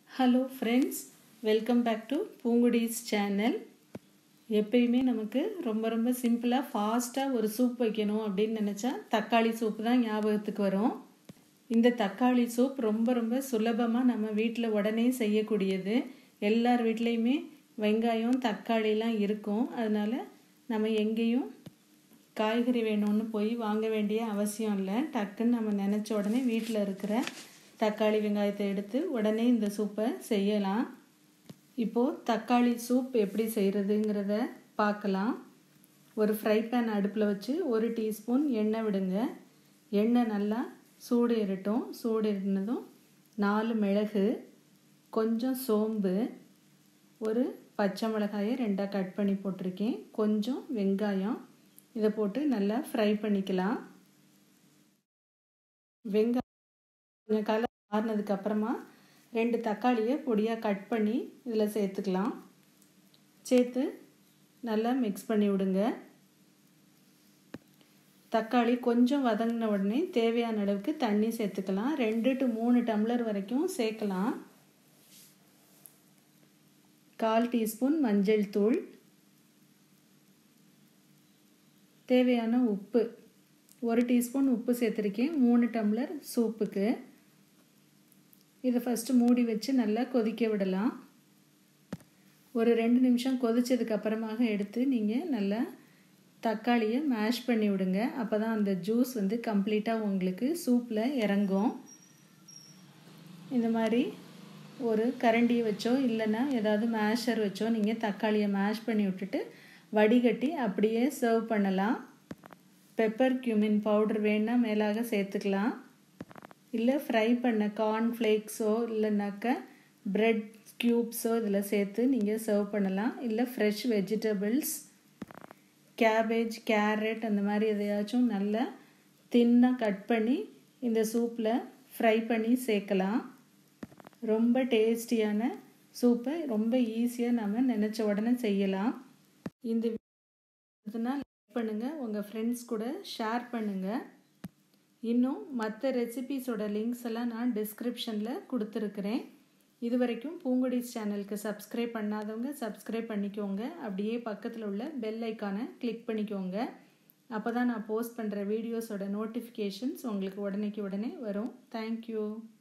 hello friends welcome back to பூங்குடிஸ் channel எப்பயுமே நமக்கு ரொம்ப ரொம்ப சிம்பிளாக ஃபாஸ்ட்டாக ஒரு சூப் வைக்கணும் அப்படின்னு நினச்சா தக்காளி சூப் தான் ஞாபகத்துக்கு வரும் இந்த தக்காளி சூப் ரொம்ப ரொம்ப சுலபமாக நம்ம வீட்டில் உடனே செய்யக்கூடியது எல்லார் வீட்லேயுமே வெங்காயம் தக்காளிலாம் இருக்கும் அதனால் நம்ம எங்கேயும் காய்கறி வேணும்னு போய் வாங்க வேண்டிய அவசியம் இல்லை டக்குன்னு நம்ம நினச்ச உடனே வீட்டில் இருக்கிற தக்காளி வெங்காயத்தை எடுத்து உடனே இந்த சூப்பை செய்யலாம் இப்போது தக்காளி சூப் எப்படி செய்கிறதுங்கிறத பார்க்கலாம் ஒரு ஃப்ரை பேன் அடுப்பில் வச்சு ஒரு டீஸ்பூன் எண்ணெய் விடுங்க எண்ணெய் நல்லா சூடு ஏறட்டும் சூடு ஏறினதும் நாலு மிளகு கொஞ்சம் சோம்பு ஒரு பச்சை மிளகாயை ரெண்டாக கட் பண்ணி போட்டிருக்கேன் கொஞ்சம் வெங்காயம் இதை போட்டு நல்லா ஃப்ரை பண்ணிக்கலாம் வெங்காயம் கொஞ்சம் கலர் மாறினதுக்கு அப்புறமா ரெண்டு தக்காளியை பொடியாக கட் பண்ணி இதில் சேர்த்துக்கலாம் சேர்த்து நல்லா மிக்ஸ் பண்ணி விடுங்க தக்காளி கொஞ்சம் வதங்கின உடனே தேவையான அளவுக்கு தண்ணி சேர்த்துக்கலாம் ரெண்டு டு மூணு டம்ளர் வரைக்கும் சேர்க்கலாம் கால் டீஸ்பூன் மஞ்சள் தூள் தேவையான உப்பு ஒரு டீஸ்பூன் உப்பு சேர்த்துருக்கேன் மூணு டம்ளர் சூப்புக்கு இதை ஃபஸ்ட்டு மூடி வச்சு நல்லா கொதிக்க விடலாம் ஒரு ரெண்டு நிமிஷம் கொதிச்சதுக்கு அப்புறமாக எடுத்து நீங்கள் நல்லா தக்காளியை மேஷ் பண்ணி விடுங்க அப்போ தான் அந்த ஜூஸ் வந்து கம்ப்ளீட்டாக உங்களுக்கு சூப்பில் இறங்கும் இந்த மாதிரி ஒரு கரண்டியை வச்சோ இல்லைன்னா ஏதாவது மேஷர் வச்சோ நீங்கள் தக்காளியை மேஷ் பண்ணி விட்டுட்டு வடிகட்டி அப்படியே சர்வ் பண்ணலாம் பெப்பர் கியூமின் பவுடர் வேணால் மேலாக சேர்த்துக்கலாம் இல்லை ஃப்ரை பண்ண கார்ன் ஃப்ளேக்ஸோ இல்லைனாக்கா ப்ரெட் க்யூப்ஸோ இதில் சேர்த்து நீங்கள் சர்வ் பண்ணலாம் இல்லை ஃப்ரெஷ் வெஜிடபிள்ஸ் கேபேஜ் கேரட் அந்த மாதிரி எதையாச்சும் நல்லா தின்னாக கட் பண்ணி இந்த சூப்பில் ஃப்ரை பண்ணி சேர்க்கலாம் ரொம்ப டேஸ்டியான சூப்பை ரொம்ப ஈஸியாக நம்ம நினச்ச உடனே செய்யலாம் இந்த இதனால் லைக் பண்ணுங்கள் உங்கள் ஃப்ரெண்ட்ஸ் கூட ஷேர் பண்ணுங்கள் இன்னும் மற்ற ரெசிபீஸோட லிங்க்ஸ் எல்லாம் நான் டிஸ்கிரிப்ஷனில் கொடுத்துருக்குறேன் இது வரைக்கும் பூங்குடிஸ் சேனலுக்கு சப்ஸ்கிரைப் பண்ணாதவங்க சப்ஸ்கிரைப் பண்ணிக்கோங்க அப்படியே பக்கத்தில் உள்ள பெல் ஐக்கானை கிளிக் பண்ணிக்கோங்க அப்போ தான் நான் போஸ்ட் பண்ணுற வீடியோஸோட நோட்டிஃபிகேஷன்ஸ் உங்களுக்கு உடனேக்கு உடனே வரும் தேங்க்யூ